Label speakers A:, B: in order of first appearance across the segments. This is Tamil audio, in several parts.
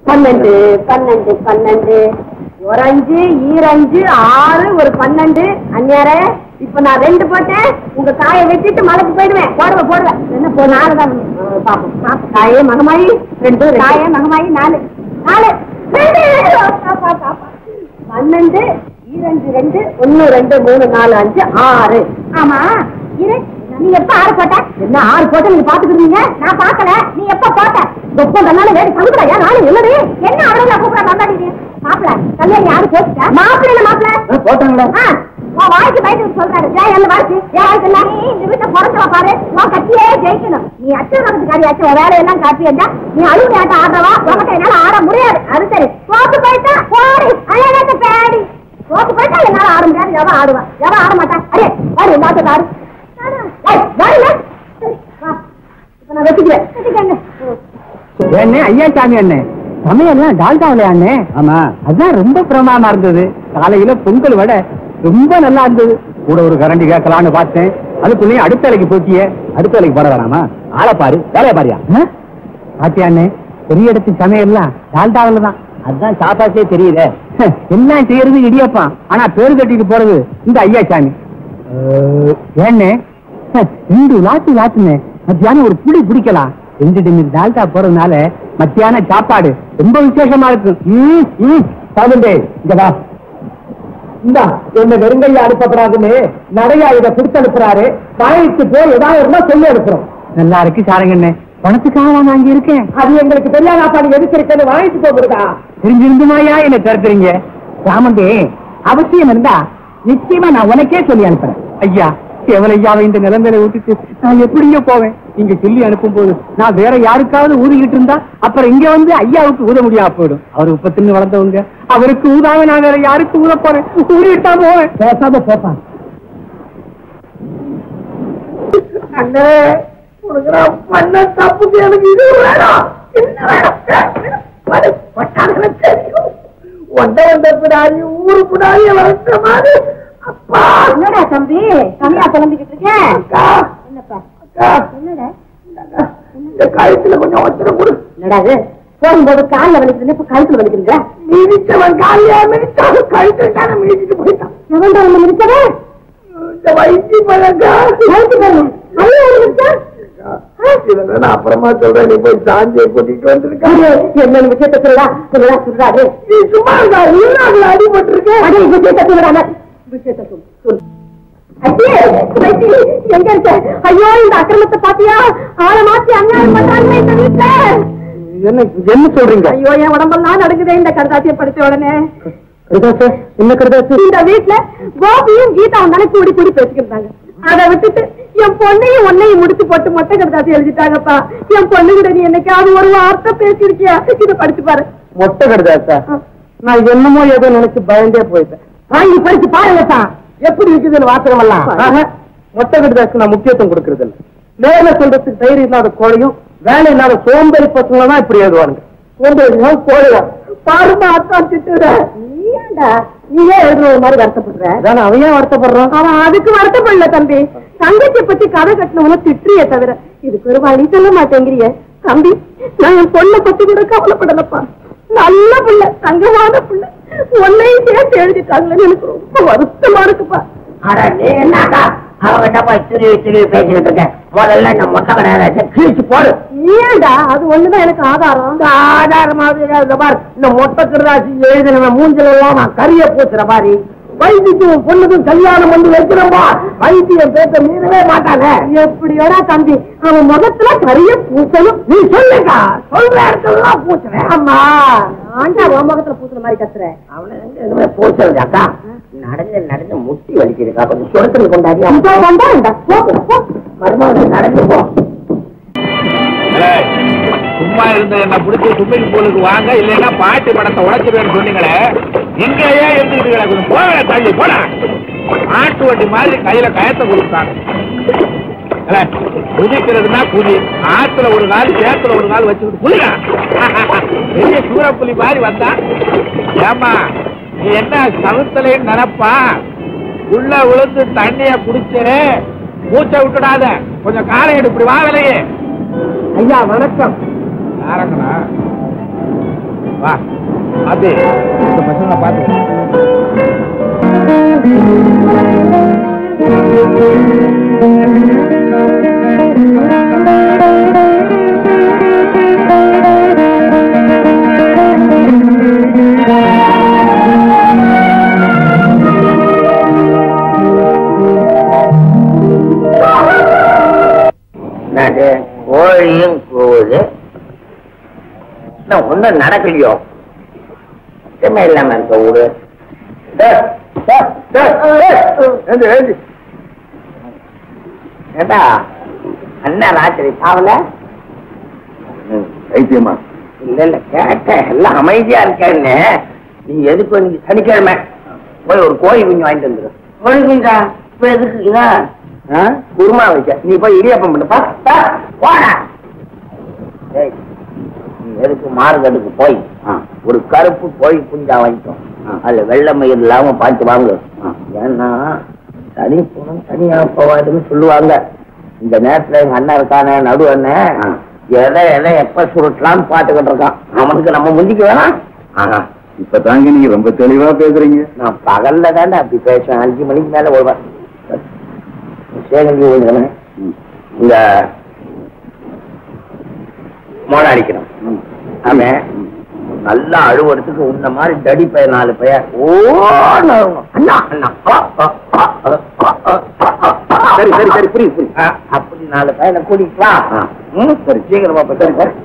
A: பன்னெண்டு பன்னெண்டு பன்னெண்டு ஒரு அஞ்சு ஈரஞ்சு ஆறு ஒரு பன்னெண்டு அந்நியாரே இப்ப நான் ரெண்டு போட்டேன் உங்க காயை வெட்டிட்டு மலைக்கு போயிடுவேன் போடுவேன் போடுவேன் என்ன போ நாலு தான் அஹ், பாப்போம் பாப்போம். காயே மகமாயி ரெண்டு காயே மகமாயி நாலு நாலு ரெண்டு. பாப்பா, பாப்பா. பன்னெண்டு ஈரஞ்சு ரெண்டு ஒண்ணு ரெண்டு மூணு நாலு அஞ்சு ஆறு ஆமா இரு நீ எப்ப ஆறு போட்ட என்ன ஆறு போட்ட நீங்க பாத்துக்கிறீங்க நான் பாக்கல நீ எப்ப போட்ட எப்ப தன்னால வேடி சமுதிரையா நானும் என்னது என்ன அவரை கூப்பிட வந்தாடி மாப்பிள கல்யாணம் யாரு போட்டுட்டா மாப்பிள்ள இல்ல மாப்பிள
B: போட்டாங்களா
A: ஆ, உன் வாழ்க்கை பயந்து சொல்றாரு ஜெய என்ன வாழ்க்கை என் வாழ்க்கை இல்ல நீ இந்த வீட்டை பிறந்தவ பாரு உன் கட்சியே ஜெயிக்கணும் நீ அச்சரகத்துக்காரியாச்சும் உன் வேலையெல்லாம் காட்டியா நீ அழுகு ஆட்ட ஆடுறவா உனக்கு என்னால ஆட முடியாது அது சரி தோத்து போயிட்டா போடி அழகாத்த பேடி தோத்து போயிட்டா என்னால ஆட முடியாது எவ ஆடுவா எவ ஆட மாட்டா அரே வாடி எல்லாத்தையும் ஆடு ஏய், வாடில. சரி, வா. இப்ப நான் வெட்டிக்கிறேன் வெட்டிக்கங்க
B: அண்ணே ஐயா சாமி அண்ணே சமையல்லாம் டால்டாவில அண்ணே ஆமா அதான் ரொம்ப பிரமாதமா இருந்தது காலையில பொங்கல் வடை ரொம்ப நல்லா இருந்தது கூட ஒரு கரண்டி கேட்கலான்னு பார்த்தேன் அதுக்குள்ளேயும் அடுத்த வேலைக்கு போட்டியே அடுத்த வேலைக்கு போட வேணாமா ஆளை பாரு வேலையை பாரியா பாத்தியா அண்ணே பெரிய இடத்து சமையல்லாம் டால்டாவில தான் அதுதான் சாப்பாட்டே தெரியுதே எல்லாம் செய்யறது இடியப்பான் ஆனா பேரு கட்டிட்டு போறது இந்த ஐயா சாமி ஏண்ணே ரெண்டு லாத்து லாத்துனே மத்தியானம் ஒரு புடி பிடிக்கலாம் ரெண்டு டிமில் டால்டா போறதுனால மத்தியான சாப்பாடு ரொம்ப விசேஷமா இருக்கும் சாகுண்டே இங்க வா இந்தா என்ன வெறுங்கையா அனுப்பப்படாதுன்னு நிறைய இதை கொடுத்து அனுப்புறாரு வாங்கிட்டு போய் ஏதாவது இருந்தா சொல்லி அனுப்புறோம் நல்லா இருக்கு சாரங்கண்ணே பணத்துக்காக நான் அங்க இருக்கேன் அது எங்களுக்கு தெரியாத சாப்பாடு எதுக்கு இருக்குன்னு வாங்கிட்டு போகிறதா தெரிஞ்சிருந்துமாயா என்ன தருத்துறீங்க ராமந்தே அவசியம் இருந்தா நிச்சயமா நான் உனக்கே சொல்லி அனுப்புறேன் ஐயா எவளையாவை இந்த நிலைமையில விட்டுட்டு நான் எப்படிங்க போவேன் நீங்க சொல்லி அனுப்பும் போது நான் வேற யாருக்காவது ஊதிக்கிட்டு இருந்தா அப்புறம் இங்க வந்து ஐயாவுக்கு ஊத முடியாம போயிடும் அவர் உப்பத்தின்னு வளர்ந்தவங்க அவருக்கு ஊதாம நான் வேற யாருக்கு ஊத போறேன் ஊதிட்டு தான் போவேன் பேசாம போப்பான்
C: அண்ணே உனக்கு நான் பண்ண தப்புக்கு எனக்கு இது வேணும் என்ன வேணும் அது பட்டாளங்களை தெரியும் ஒன்றை வந்த பிடாரி ஊரு பிடாரி வளர்த்த மாதிரி அப்பா
A: என்னடா தம்பி கம்மியா புலம்பிக்கிட்டு இருக்கேன்
C: அக்கா
A: என்னப்பா
C: அக்கா
A: என்னடா
C: இந்தாங்க, இந்த கழுத்துல கொஞ்சம் வச்சிரம் கொடு
A: என்னடா இது போகும்போது கால்ல வலிக்குது இப்ப கழுத்துல வலிக்குதுங்க
C: மிதிச்சவன் காலியா மிதிச்சாலும் கழுத்துல தானே மிதிச்சுட்டு போயிட்டான்
A: எவன்டா ஒண்ணு முடிச்சவே
C: இந்த வயிற்று பழக்கா
A: கழுத்து பாருங்க ஐயோ முடிச்சா
C: இதெல்லாம் நான் அப்புறமா சொல்றேன் நீ போய் சாந்தியை கூட்டிட்டு வந்திருக்காங்க
A: என்ன விஷயத்த சொல்லா சொல்லா சொல்றாரு
C: நீ சும்மா இருக்கா உள்நாட்டுல அடிபட்டு இருக்கேன்
A: அடே விஷயத்த சொல்றாங்க விஷயத்த சொல்லு சொல்லு ஐயே, வைத்தி, எங்க இருக்க ஐயோ இந்த அக்கிரமத்தை பாத்தியா ஆளை மாத்தி அநியாயம் பண்றாங்க இந்த வீட்டுல
B: என்ன என்ன சொல்றீங்க
A: ஐயோ என் உடம்பெல்லாம் நடக்குதே இந்த கடுதாசியை படிச்ச உடனே
B: கருதாசு என்ன கருதாசு
A: இந்த வீட்டுல கோபியும் கீதாவும் தானே கூடி கூடி பேசிக்கிட்டாங்க அதை விட்டுட்டு என் பொண்ணையும் உன்னையும் முடிச்சு போட்டு மொட்டை கடுதாசி எழுதிட்டாங்கப்பா என் பொண்ணு கூட நீ என்னைக்காவது ஒரு வார்த்தை பேசியிருக்கியா இதை படிச்சு பாரு
B: மொட்டை கருதாசா நான் என்னமோ ஏதோ நினைச்சு பயந்தே போயிட்டேன் வாங்கி படிச்சு பாருங்கப்பா எப்படி இருக்குதுன்னு வாசகம் எல்லாம் ஆஹா, மொட்டை கருதாசு நான் முக்கியத்துவம் கொடுக்கறது இல்ல நேர்ல சொல்றதுக்கு தைரியம் இல்லாத கோழையும் வேலை இல்லாத சோம்பேறி பசங்க தான் இப்படி எழுதுவானுங்க சோம்பேறி கோழையா பாருமா அத்தா திட்டுற
A: நீயாண்டா நீயே எழுதுற மாதிரி வருத்தப்படுற
B: அதான் அவன் ஏன் வருத்தப்படுறான்
A: அவன் அதுக்கு வருத்தப்படல தம்பி தங்கச்சி பத்தி கதை கட்டினவன திட்டுறிய தவிர இதுக்கு ஒரு வழி சொல்ல மாட்டேங்கிறிய தம்பி நான் என் பொண்ணை பத்தி கூட கவலைப்படலப்பா நல்ல புள்ள தங்கமான புள்ள உன்னையும் சேர்த்து எழுதிட்டாங்களேன்னு எனக்கு ரொம்ப வருத்தமா இருக்குப்பா
C: அட நீ என்னக்கா அவகிட்ட போய் திரு திரு பேசிக்கிட்டு இருக்க முதல்ல இந்த மொட்டை கிடையாது கிழிச்சு போடு
A: ஏன்டா அது ஒண்ணுதான் எனக்கு ஆதாரம்
C: இந்த ஆதாரமாக இந்த பார் இந்த மொட்டை கிருதாசி எழுதின மூஞ்சில எல்லாம் நான் கரிய பூசுற மாதிரி வைத்தியம் பொண்ணுக்கும் கல்யாணம் பண்ணி வைக்கிறோம்பா வைத்தியம் பேச மீறவே மாட்டாங்க
A: எப்படியோடா தம்பி அவன் முகத்துல கரிய பூசணும்
C: நீ சொல்லுக்கா சொல்ற இடத்துல பூசுறேன்
A: ஆமா ஆண்டா உன் முகத்துல பூசுற மாதிரி கத்துற
C: அவனை எங்க எதுவுமே பூசுறது அக்கா நடந்து நடந்து முட்டி வலிக்குதுக்கா கொஞ்சம் சுரத்தில் கொண்டாடி
A: இதோ வந்தாண்டா போ போ
C: மருமகன் நடந்து போ
D: ஏய், சும்மா இருந்த என்ன பிடிச்சி ஸ்விம்மிங் பூலுக்கு வாங்க இல்லைன்னா பாட்டி படத்தை உடைச்சிருவேன்னு சொன்னீங்களே இங்கேயே இருந்துக்கிட்டு கொஞ்சம் போகல தள்ளி போடா ஆட்டு வண்டி மாதிரி கையில கயத்தை கொடுத்தாங்க ஏலே, குதிக்கிறதுனா குதி ஆத்துல ஒரு நாள் சேத்துல ஒரு நாள் வச்சுக்கிட்டு குதிரா பெரிய சூரப்புலி மாதிரி வந்தா ஏமா நீ என்ன சவுத்தலைன்னு நினைப்பா உள்ள விழுந்து தண்ணிய குடிச்சு மூச்சை விட்டுடாத கொஞ்சம் காலை எடு இப்படி வாங்கலையே
B: ஐயா வணக்கம்
D: யாரங்கண்ணா அது இந்த பசங்க பாத்து
C: என்னது கோழியும் கூவுது இன்னும் ஒண்ணும் நடக்கலையோ சுத்தமே இல்லாம இருக்க ஊரு டேய், டேய், டேய், டேய், எழுந்து, எழுந்து. ஏண்டா அண்ணா ராத்திரி சாவல
D: ஐத்தியமா
C: இல்ல இல்ல கேட்டேன் எல்லாம் அமைதியா இருக்கேன்னு நீ எதுக்கு இன்னைக்கு சனிக்கிழமை போய் ஒரு கோழி குஞ்சு வாங்கிட்டு வந்துரு கோழி குஞ்சா இப்ப எதுக்குங்க ஆ? குருமா வைக்க நீ போய் இடியாப்பம் பண்ணுப்பா பா, போடா ஏய், நீ எதுக்கு மார்க்கெட்டுக்கு போய் ஒரு கருப்பு கோழி குஞ்சா வாங்கிட்டோம் அதுல வெள்ளை மயிர் இல்லாம பார்த்து வாங்க ஏன்னா தனி போனோம் தனியா போவாதுன்னு சொல்லுவாங்க இந்த நேரத்துல எங்க அண்ணன் இருக்கானே நடு அண்ணன் எதை எதை எப்ப சுருட்டலாம்னு பாத்துக்கிட்டு இருக்கான் அவனுக்கு நம்ம முந்திக்க வேணாம்
D: இப்ப தாங்க நீங்க ரொம்ப தெளிவா பேசுறீங்க
C: நான் பகல்ல தானே அப்படி பேசுவேன் அஞ்சு மணிக்கு மேல வருவேன் சேகந்தி ஓடுறவனே இந்த மோள அடிக்கணும் அவன் நல்லா அழுவறதுக்கு உன்ன மாதிரி தடி பையன் நாலு பையன் ஓன்னு அழுவணும். அண்ணா அண்ணா ஆ, ஆ, ஆ, ஆ, ஆ, ஆ, ஆ, ஆ.
D: சரி சரி சரி புரியுது புரியுது
C: ஆ, அப்படி நாலு பையனை கூட்டிட்டு வா ம், சரி சீக்கிரமா போய் சரி சரி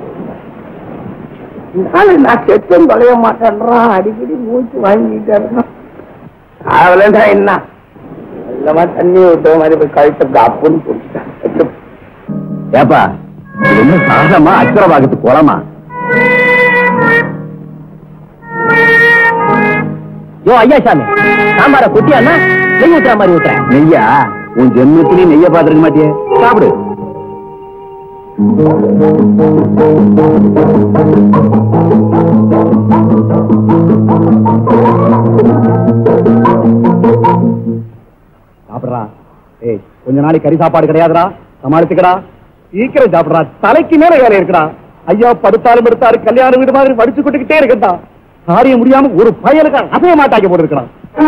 C: நாளை நான் செத்தும் தொலைய மாட்டேன்றான் அடிக்கடி மூச்சு வாங்கிட்டே இருக்கான் அவளா என்ன நல்லமா தண்ணி விட்ட மாதிரி போய் கழுத்து அப்புன்னு குடிச்சிட்டேன்
D: ஏப்பா இது என்ன சாதமா அச்சரவாகத்துக்கு போலாமா
B: யோ ஐயா சாமி சாம்பார குட்டியாண்ணா நெய் ஊத்துற மாதிரி ஊத்துறேன்
D: நெய்யா உன் ஜென்மத்திலேயே நெய்ய பாத்துருக்க மாட்டியே சாப்பிடு சாப்பிடுறா ஏய் கொஞ்ச நாளைக்கு கறி சாப்பாடு கிடையாதுடா சமாளிச்சுக்கடா சீக்கிரம் சாப்பிடுறா தலைக்கு மேல வேலை இருக்குடா ஐயா படுத்தாலும் படுத்தாரு கல்யாண வீடு மாதிரி வடிச்சு கொட்டுக்கிட்டே இருக்கட்டா காரியம் முடியாம ஒரு பயலுக்கு அசைய மாட்டாக்க போட்டு இருக்கிறான்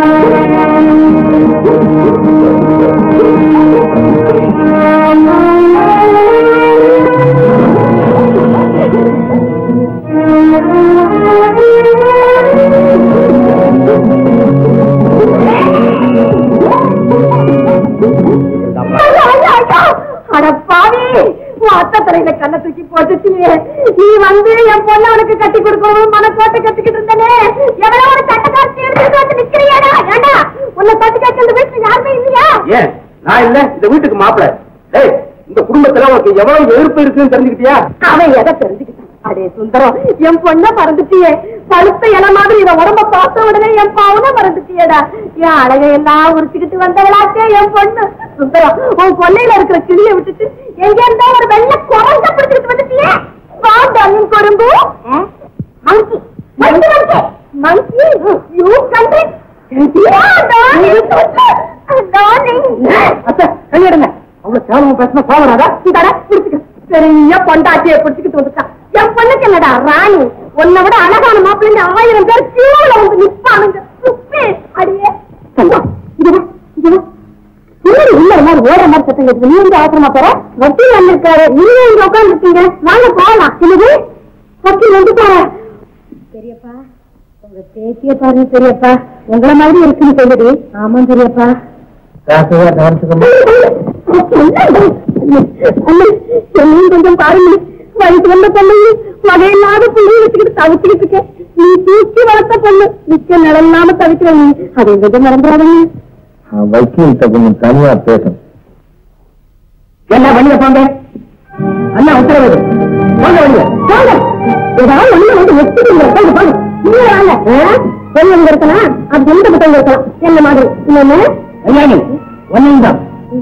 A: அட பாவி உன் அத்தை தலையில கண்ணை தூக்கி போட்டுட்டியே நீ வந்து என் பொண்ணு அவனுக்கு கட்டி கொடுக்கணும் மன போட்டு கட்டிக்கிட்டு இருந்தனே எவ்வளவு ஒரு சட்டக்காரத்தி எடுத்துட்டு வந்து நிக்கிறியாடா ஏண்டா உன்னை தட்டி கேட்க இந்த வீட்டுல யாருமே இல்லையா
B: ஏன் நான் இல்ல இந்த வீட்டுக்கு மாப்பிள டேய் இந்த குடும்பத்துல உனக்கு எவ்வளவு எதிர்ப்பு இருக்குன்னு தெரிஞ்சுக்கிட்டியா
A: அவன் எதை தெரிஞ்சுக்கிட்டான் அடே சுந்தரம் என் பொண்ண மறந்துட்டியே பழுத்த இலை மாதிரி இவன் உடம்ப பார்த்த உடனே என் பாவனை மறந்துட்டியேடா என் அழகையெல்லாம் உரிச்சுக்கிட்டு வந்தவளாச்சே என் பொண்ணு சுந்தரம் உன் கொல்லையில இருக்கிற கிளிய விட்டுட்டு எங்க இருந்தா ஒரு வெள்ள குரங்க பிடிச்சிட்டு வந்துட்டியே வாண்டாலும் Colombo monkey monkey monkey you country
B: கையெடுங்க அவ்வளவு கேவலமா பேசினா கோவராதா
A: இந்தாடா, புடிச்சுக்க. பெரிய பொண்டாட்டியை பிடிச்சுக்கிட்டு வந்துட்டான் என் பொண்ணுக்கு என்னடா ராணி உன்னை விட அழகான மாப்பிள்ளை ஆயிரம் பேர் கியூல வந்து நிப்பானுங்க சுப்பி அடியே சந்தா, இங்க வா, இங்க வா. என்னடி உள்ள எல்லாரும் ஓடுற மாதிரி சத்தம் கேட்குது நீ வந்து ஆத்திரமா போற வக்கீல் வந்திருக்காரு நீங்க இங்க உட்காந்துருக்கீங்க வாங்க போகலாம் என்னது வக்கீல் வந்துட்டாரா பெரியப்பா உங்க பேத்திய பாருங்க பெரியப்பா உங்களை மாதிரி இருக்குன்னு சொல்லுது ஆமா பெரியப்பா கொஞ்சம் பாருங்க வயசு வந்த பொண்ணு வகையில்லாத புள்ளி வச்சுக்கிட்டு தவிச்சுக்கிட்டு இருக்கேன் நீ தூக்கி வளர்த்த பொண்ணு நிக்க நிழல்லாம தவிக்கிற நீ அதை கொஞ்சம் மறந்துடாதீங்க
C: வக்கீல்கிட்ட கொஞ்சம் தனியா பேசணும்
B: என்ன பண்ணிய போங்க அண்ணா உத்தரவு போங்க வெளிய
A: போங்க ஏதாவது ஒண்ணு வந்து ஒத்துடுங்க போங்க போங்க நீங்க வாங்க பெரியவங்க இருக்கலாம் அது எந்த புத்தகம் இருக்கலாம் என்ன மாதிரி இன்னொன்னு
B: ஐயாணி ஒன்னு தான்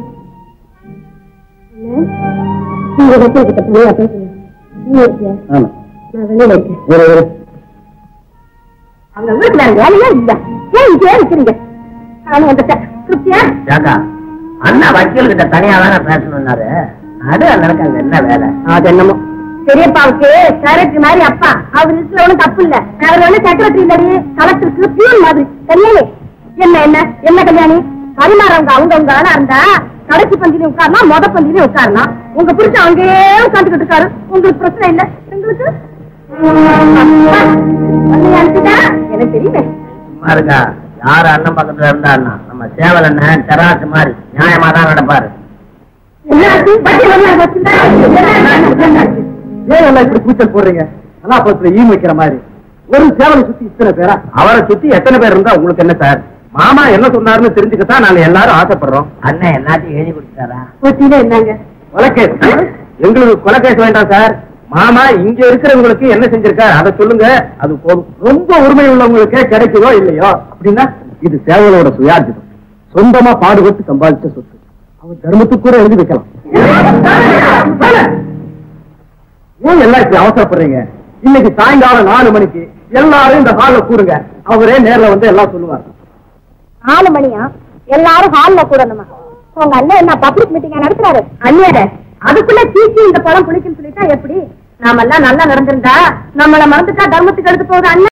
A: நீங்க வக்கீல் கிட்ட போய் பேசுங்க நீ இருக்கியா
B: ஆமா
A: நான் வெளியில இருக்கேன்
B: இரு, இரு.
A: அவங்க வீட்டுல வேலையே இல்ல ஏன் இங்கே இருக்கிறீங்க நானும் வந்துட்டேன் திருப்தியா
C: ஏக்கா அண்ணா வக்கீல் கிட்ட தனியா தானே பேசணும்னாரு நடு அண்ணனுக்கு அங்க என்ன வேலை
A: அது என்னமோ பெரியப்பாவுக்கு செக்ரட்டரி மாதிரி அப்பா அவர் இருக்கிற ஒண்ணும் தப்பு இல்ல அவர் ஒண்ணு செக்ரட்டரி இல்லடி கலெக்டருக்கு பியூன் மாதிரி கல்யாணி என்ன என்ன என்ன கல்யாணி பரிமாறவங்க அவங்க அவங்க ஆளா இருந்தா கடைசி பந்திலையும் உட்காரலாம் மொத பந்திலையும் உட்காரலாம் உங்க புருஷன் அங்கேயே உட்காந்துக்கிட்டு இருக்காரு உங்களுக்கு பிரச்சனை இல்ல உங்களுக்கு அப்பா, உன்னை அனுப்பிட்டா எனக்கு தெரியுமே
C: சும்மா இருக்கா யாரு அண்ணன் பக்கத்துல இருந்தாருன்னா நம்ம சேவல் அண்ணன் தெராசு மாதிரி நியாயமா தான் நடப்பாரு
A: என்ன ஆச்சு? பட்டி வரல, வச்சுட்டா? என்ன ஆச்சு?
B: ஏன் எல்லாம் இப்படி கூச்சல் போடுறீங்க கலாபுரத்துல ஈ வைக்கிற மாதிரி ஒரு சேவலை சுத்தி இத்தனை பேரா அவரை சுத்தி எத்தனை பேர் இருந்தா உங்களுக்கு என்ன சார் மாமா என்ன சொன்னாருன்னு தெரிஞ்சுக்கத்தான் நாங்க எல்லாரும் ஆசைப்படுறோம்
C: அண்ணன் எல்லாத்தையும் எழுதி கொடுத்தாரா
A: போட்டியில என்னங்க
B: கொலகேஸ் எங்களுக்கு கொலகேஸ் வேண்டாம் சார் மாமா இங்க இருக்கிறவங்களுக்கு என்ன செஞ்சிருக்காரு அதை சொல்லுங்க அது போதும் ரொம்ப உரிமை உள்ளவங்களுக்கே கிடைக்குதோ இல்லையோ அப்படின்னா இது சேவலோட சுயார்ஜிதம் சொந்தமா பாடுபட்டு சம்பாதிச்ச சொத்து அவன் தர்மத்துக்கு கூட எழுதி வைக்கலாம் ஏன் எல்லாம் இப்படி அவசரப்படுறீங்க இன்னைக்கு சாயங்காலம் நாலு மணிக்கு எல்லாரும் இந்த ஹால்ல கூடுங்க அவரே நேர்ல வந்து எல்லாம் சொல்லுவார்
A: நாலு மணியா எல்லாரும் ஹால்ல கூடணுமா உங்க அண்ணன் என்ன பப்ளிக் மீட்டிங்கா நடத்துறாரு அண்ணியரே அதுக்குள்ள சீச்சி இந்த பழம் புளிக்குன்னு சொல்லிட்டா எப்படி நாமெல்லாம் நல்லா நடந்திருந்தா நம்மள மறந்துட்டா தர்மத்துக்கு எடுத்து போகுது அண்ணன்